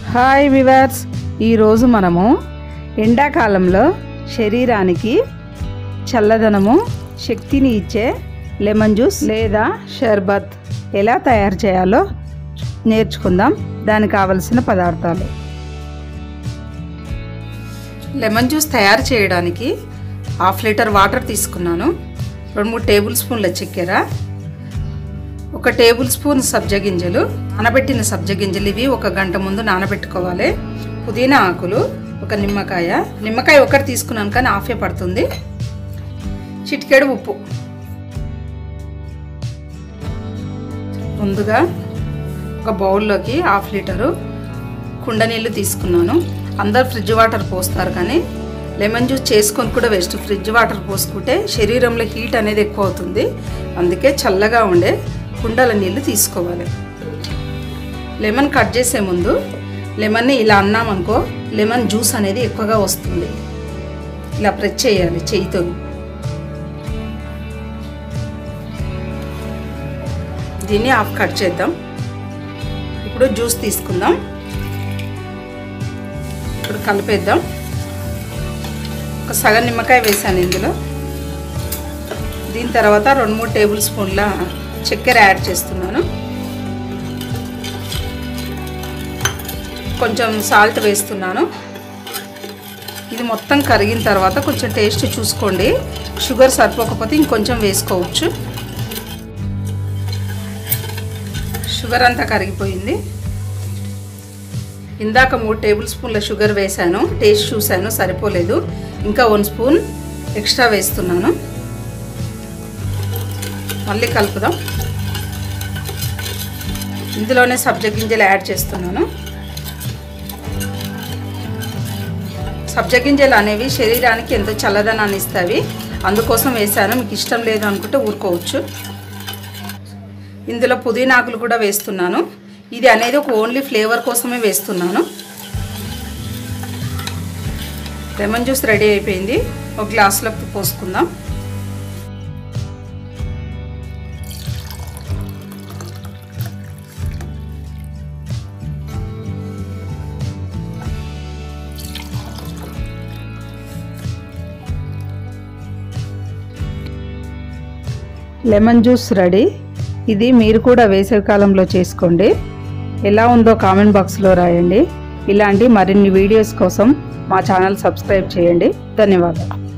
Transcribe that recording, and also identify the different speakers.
Speaker 1: hi viewers ఈరోజు మనము ఎండాకాలంలో శరీరానికి చల్లదనము శక్తిని ఇచ్చే లెమన్ జ్యూస్ లేదా షర్బత్ ఎలా తయారు చేయాలో నేర్చుకుందాం దానికి కావలసిన పదార్థాలు లెమన్ జ్యూస్ తయారు చేయడానికి హాఫ్ లీటర్ వాటర్ తీసుకున్నాను రెండు మూడు టేబుల్ స్పూన్ల చక్కెర ఒక టేబుల్ స్పూన్ సబ్జ గింజలు నానబెట్టిన సబ్జ గింజలు ఇవి ఒక గంట ముందు నానబెట్టుకోవాలి పుదీనా ఆకులు ఒక నిమ్మకాయ నిమ్మకాయ ఒకటి తీసుకున్నాను కానీ హాఫే పడుతుంది చిటికెడు ఉప్పు ముందుగా ఒక బౌల్లోకి హాఫ్ లీటరు కుండ నీళ్ళు తీసుకున్నాను అందరు ఫ్రిడ్జ్ వాటర్ పోస్తారు కానీ లెమన్ జ్యూస్ చేసుకొని కూడా వేస్ట్ ఫ్రిడ్జ్ వాటర్ పోసుకుంటే శరీరంలో హీట్ అనేది ఎక్కువ అవుతుంది అందుకే చల్లగా ఉండే కుండల నీళ్ళు తీసుకోవాలి లెమన్ కట్ చేసే ముందు లెమన్ని ఇలా అన్నామనుకో లెమన్ జ్యూస్ అనేది ఎక్కువగా వస్తుంది ఇలా ప్రెస్ చేయాలి చేయితో దీన్ని హాఫ్ కట్ చేద్దాం ఇప్పుడు జ్యూస్ తీసుకుందాం ఇప్పుడు కలిపేద్దాం ఒక సగం నిమ్మకాయ వేసాను ఇందులో దీని తర్వాత రెండు మూడు టేబుల్ స్పూన్ల చక్కెర యాడ్ చేస్తున్నాను కొంచెం సాల్ట్ వేస్తున్నాను ఇది మొత్తం కరిగిన తర్వాత కొంచెం టేస్ట్ చూసుకోండి షుగర్ సరిపోకపోతే ఇంకొంచెం వేసుకోవచ్చు షుగర్ అంతా కరిగిపోయింది ఇందాక మూడు టేబుల్ స్పూన్ల షుగర్ వేసాను టేస్ట్ చూశాను సరిపోలేదు ఇంకా వన్ స్పూన్ ఎక్స్ట్రా వేస్తున్నాను మళ్ళీ కలుపుదాం ఇందులోనే సబ్జ గింజలు యాడ్ చేస్తున్నాను సబ్జ గింజలు అనేవి శరీరానికి ఎంతో చల్లదనాన్ని ఇస్తాయి అందుకోసం వేసాను మీకు ఇష్టం లేదు అనుకుంటే ఊరుకోవచ్చు ఇందులో పుదీనాకులు కూడా వేస్తున్నాను ఇది అనేది ఒక ఓన్లీ ఫ్లేవర్ కోసమే వేస్తున్నాను లెమన్ జ్యూస్ రెడీ అయిపోయింది ఒక గ్లాసులోకి పోసుకుందాం లెమన్ జ్యూస్ రెడీ ఇది మీరు కూడా వేసవికాలంలో చేసుకోండి ఎలా ఉందో కామెంట్ బాక్స్లో రాయండి ఇలాంటి మరిన్ని వీడియోస్ కోసం మా ఛానల్ సబ్స్క్రైబ్ చేయండి ధన్యవాదాలు